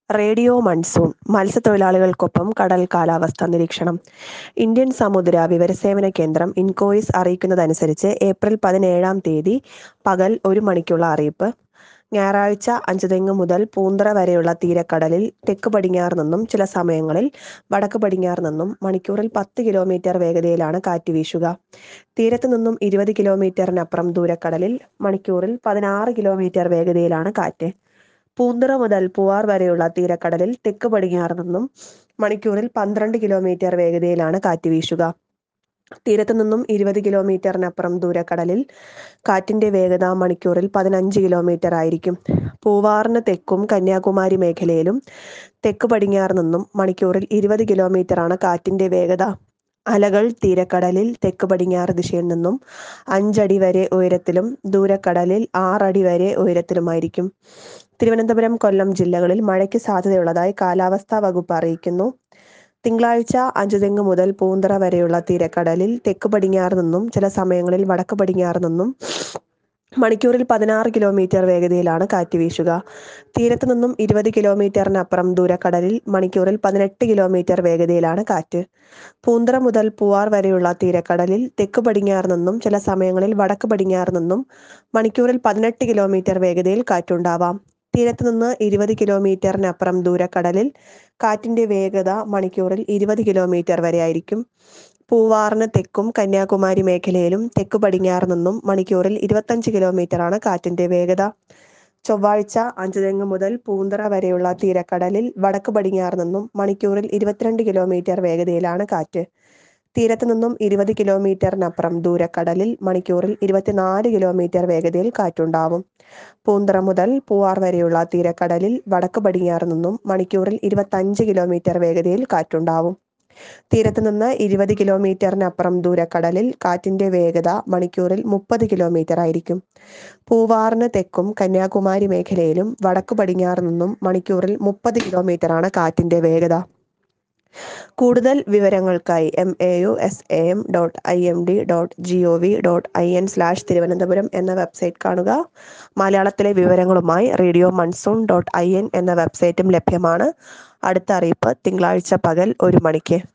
radio monsoon മത്സ്യത്തൊഴിലാളികൾക്കൊപ്പം കടൽ കാലാവസ്ഥ നിരീക്ഷണം ഇന്ത്യൻ സമുദ്ര വിവരസേവന കേന്ദ്രം ഇൻകോയിസ് അറിയിക്കുന്നതനുസരിച്ച് ഏപ്രിൽ പതിനേഴാം തീയതി പകൽ ഒരു മണിക്കുള്ള അറിയിപ്പ് ഞായറാഴ്ച അഞ്ചുതെങ്ങ് മുതൽ പൂന്തറ വരെയുള്ള തീരക്കടലിൽ തെക്ക് പടിഞ്ഞാറ് നിന്നും ചില സമയങ്ങളിൽ വടക്ക് പടിഞ്ഞാറ് നിന്നും മണിക്കൂറിൽ പത്ത് കിലോമീറ്റർ വേഗതയിലാണ് കാറ്റ് വീശുക തീരത്ത് നിന്നും ഇരുപത് കിലോമീറ്ററിനപ്പുറം ദൂരക്കടലിൽ മണിക്കൂറിൽ പതിനാറ് കിലോമീറ്റർ വേഗതയിലാണ് കാറ്റ് പൂന്തറ മുതൽ പൂവാർ വരെയുള്ള തീരക്കടലിൽ തെക്ക് പടിഞ്ഞാറ് നിന്നും മണിക്കൂറിൽ പന്ത്രണ്ട് കിലോമീറ്റർ വേഗതയിലാണ് കാറ്റ് വീശുക തീരത്ത് നിന്നും ഇരുപത് കിലോമീറ്ററിനപ്പുറം ദൂരക്കടലിൽ കാറ്റിന്റെ വേഗത മണിക്കൂറിൽ പതിനഞ്ച് കിലോമീറ്റർ ആയിരിക്കും പൂവാറിന് തെക്കും കന്യാകുമാരി മേഖലയിലും തെക്ക് പടിഞ്ഞാറ് നിന്നും മണിക്കൂറിൽ ഇരുപത് കിലോമീറ്ററാണ് കാറ്റിന്റെ വേഗത അലകൾ തീരക്കടലിൽ തെക്ക് പടിഞ്ഞാറ് ദിശയിൽ നിന്നും അഞ്ചടി വരെ ഉയരത്തിലും ദൂരക്കടലിൽ ആറടി വരെ ഉയരത്തിലുമായിരിക്കും തിരുവനന്തപുരം കൊല്ലം ജില്ലകളിൽ മഴയ്ക്ക് സാധ്യതയുള്ളതായി കാലാവസ്ഥാ വകുപ്പ് അറിയിക്കുന്നു തിങ്കളാഴ്ച അഞ്ചുതെങ്ങ് മുതൽ പൂന്തറ വരെയുള്ള തീരക്കടലിൽ തെക്ക് പടിഞ്ഞാറ് നിന്നും ചില സമയങ്ങളിൽ വടക്ക് പടിഞ്ഞാറ് നിന്നും മണിക്കൂറിൽ പതിനാറ് കിലോമീറ്റർ വേഗതയിലാണ് കാറ്റ് വീശുക തീരത്ത് നിന്നും ഇരുപത് കിലോമീറ്ററിനപ്പുറം ദൂരക്കടലിൽ മണിക്കൂറിൽ പതിനെട്ട് കിലോമീറ്റർ വേഗതയിലാണ് കാറ്റ് പൂന്തറ മുതൽ പൂവാർ വരെയുള്ള തീരക്കടലിൽ തെക്ക് പടിഞ്ഞാറ് നിന്നും ചില സമയങ്ങളിൽ വടക്ക് പടിഞ്ഞാറ് നിന്നും മണിക്കൂറിൽ പതിനെട്ട് കിലോമീറ്റർ വേഗതയിൽ കാറ്റുണ്ടാവാം തീരത്ത് നിന്ന് ഇരുപത് കിലോമീറ്ററിനപ്പുറം ദൂരക്കടലിൽ കാറ്റിന്റെ വേഗത മണിക്കൂറിൽ ഇരുപത് കിലോമീറ്റർ വരെ ആയിരിക്കും പൂവാറിന് തെക്കും കന്യാകുമാരി മേഖലയിലും തെക്ക് പടിഞ്ഞാറ് നിന്നും മണിക്കൂറിൽ ഇരുപത്തഞ്ച് കിലോമീറ്ററാണ് കാറ്റിന്റെ വേഗത ചൊവ്വാഴ്ച അഞ്ചുതെങ്ങ് മുതൽ പൂന്തറ വരെയുള്ള തീരക്കടലിൽ വടക്ക് പടിഞ്ഞാറ് നിന്നും മണിക്കൂറിൽ ഇരുപത്തിരണ്ട് കിലോമീറ്റർ വേഗതയിലാണ് കാറ്റ് തീരത്ത് നിന്നും ഇരുപത് കിലോമീറ്ററിനപ്പുറം ദൂരക്കടലിൽ മണിക്കൂറിൽ ഇരുപത്തിനാല് കിലോമീറ്റർ വേഗതയിൽ കാറ്റുണ്ടാവും പൂന്തറ മുതൽ പൂവാർ വരെയുള്ള തീരക്കടലിൽ വടക്ക് പടിഞ്ഞാറ് നിന്നും മണിക്കൂറിൽ ഇരുപത്തഞ്ച് കിലോമീറ്റർ വേഗതയിൽ കാറ്റുണ്ടാവും തീരത്ത് നിന്ന് ഇരുപത് കിലോമീറ്ററിനപ്പുറം ദൂരക്കടലിൽ കാറ്റിന്റെ വേഗത മണിക്കൂറിൽ മുപ്പത് കിലോമീറ്റർ ആയിരിക്കും പൂവാറിന് തെക്കും കന്യാകുമാരി മേഖലയിലും വടക്ക് പടിഞ്ഞാറ് നിന്നും മണിക്കൂറിൽ മുപ്പത് കിലോമീറ്ററാണ് കാറ്റിന്റെ വേഗത കൂടുതൽ വിവരങ്ങൾക്കായി M A U S A M dot I M D dot G O V dot I N slash Thiruvananthapuram എന്ന വെബ്സൈറ്റ് കാണുക മലയാളത്തിലെ വിവരങ്ങളുമായി radio monsoon dot I N എന്ന വെബ്സൈറ്റും ലഭ്യമാണ് അടുത്ത അറിയിപ്പ് തിങ്കളാഴ്ച പകൽ ഒരു മണിക്ക്